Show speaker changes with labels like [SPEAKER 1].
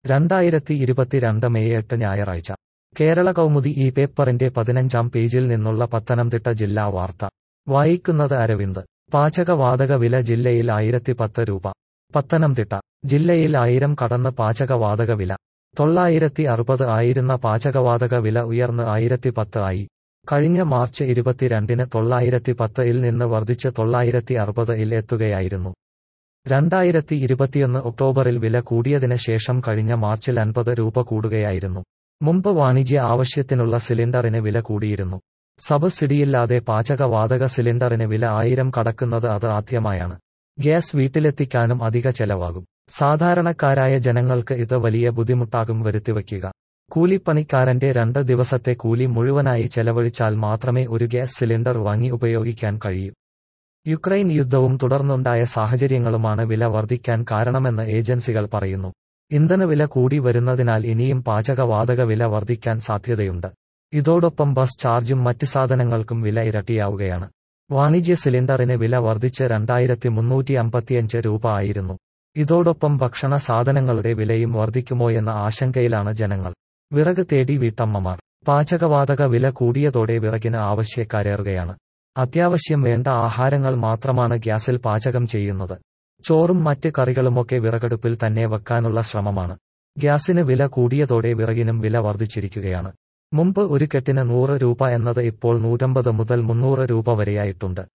[SPEAKER 1] രണ്ടായിരത്തി ഇരുപത്തിരണ്ട് മെയ് എട്ട് ഞായറാഴ്ച കേരള കൗമുദി ഈ പേപ്പറിന്റെ പതിനഞ്ചാം പേജിൽ നിന്നുള്ള പത്തനംതിട്ട ജില്ലാ വാർത്ത വായിക്കുന്നത് അരവിന്ദ് പാചകവാതക വില ജില്ലയിൽ ആയിരത്തി പത്ത് രൂപ പത്തനംതിട്ട ജില്ലയിൽ ആയിരം കടന്ന് പാചകവാതക വില തൊള്ളായിരത്തി അറുപത് ആയിരുന്ന പാചകവാതക വില ഉയർന്ന് ആയിരത്തി പത്ത് ആയി കഴിഞ്ഞ മാർച്ച് ഇരുപത്തിരണ്ടിന് തൊള്ളായിരത്തി പത്ത് ഇൽ നിന്ന് വർദ്ധിച്ച് തൊള്ളായിരത്തി അറുപത് ഇൽ എത്തുകയായിരുന്നു രണ്ടായിരത്തി ഇരുപത്തിയൊന്ന് ഒക്ടോബറിൽ വില കൂടിയതിന് ശേഷം കഴിഞ്ഞ മാർച്ചിൽ അൻപത് രൂപ കൂടുകയായിരുന്നു മുമ്പ് വാണിജ്യ ആവശ്യത്തിനുള്ള സിലിണ്ടറിന് വില കൂടിയിരുന്നു സബ്സിഡിയില്ലാതെ പാചകവാതക സിലിണ്ടറിന് വില ആയിരം കടക്കുന്നത് അത് ആദ്യമായാണ് ഗ്യാസ് വീട്ടിലെത്തിക്കാനും അധിക ചെലവാകും സാധാരണക്കാരായ ജനങ്ങൾക്ക് ഇത് വലിയ ബുദ്ധിമുട്ടാകും വരുത്തിവയ്ക്കുക കൂലിപ്പണിക്കാരന്റെ രണ്ട് ദിവസത്തെ കൂലി മുഴുവനായി ചെലവഴിച്ചാൽ മാത്രമേ ഒരു ഗ്യാസ് സിലിണ്ടർ വാങ്ങി ഉപയോഗിക്കാൻ കഴിയൂ യുക്രൈൻ യുദ്ധവും തുടർന്നുണ്ടായ സാഹചര്യങ്ങളുമാണ് വില വർദ്ധിക്കാൻ കാരണമെന്ന് ഏജൻസികൾ പറയുന്നു ഇന്ധനവില കൂടി വരുന്നതിനാൽ ഇനിയും പാചകവാതക വില വർദ്ധിക്കാൻ സാധ്യതയുണ്ട് ഇതോടൊപ്പം ബസ് ചാർജും മറ്റ് സാധനങ്ങൾക്കും വില ഇരട്ടിയാവുകയാണ് വാണിജ്യ സിലിണ്ടറിന് വില വർദ്ധിച്ച് രണ്ടായിരത്തി മുന്നൂറ്റി അമ്പത്തിയഞ്ച് രൂപ ആയിരുന്നു ഇതോടൊപ്പം ഭക്ഷണ സാധനങ്ങളുടെ വിലയും വർദ്ധിക്കുമോയെന്ന ആശങ്കയിലാണ് ജനങ്ങൾ വിറക് തേടി വീട്ടമ്മമാർ പാചകവാതക വില കൂടിയതോടെ വിറകിന് ആവശ്യക്കാരേറുകയാണ് അത്യാവശ്യം വേണ്ട ആഹാരങ്ങൾ മാത്രമാണ് ഗ്യാസിൽ പാചകം ചെയ്യുന്നത് ചോറും മറ്റ് കറികളുമൊക്കെ വിറകടുപ്പിൽ തന്നെ വെക്കാനുള്ള ശ്രമമാണ് ഗ്യാസിന് വില കൂടിയതോടെ വിറകിനും വില വർദ്ധിച്ചിരിക്കുകയാണ് മുമ്പ് ഒരു കെട്ടിന് നൂറ് രൂപ എന്നത് ഇപ്പോൾ നൂറ്റമ്പത് മുതൽ മുന്നൂറ് രൂപ വരെയായിട്ടുണ്ട്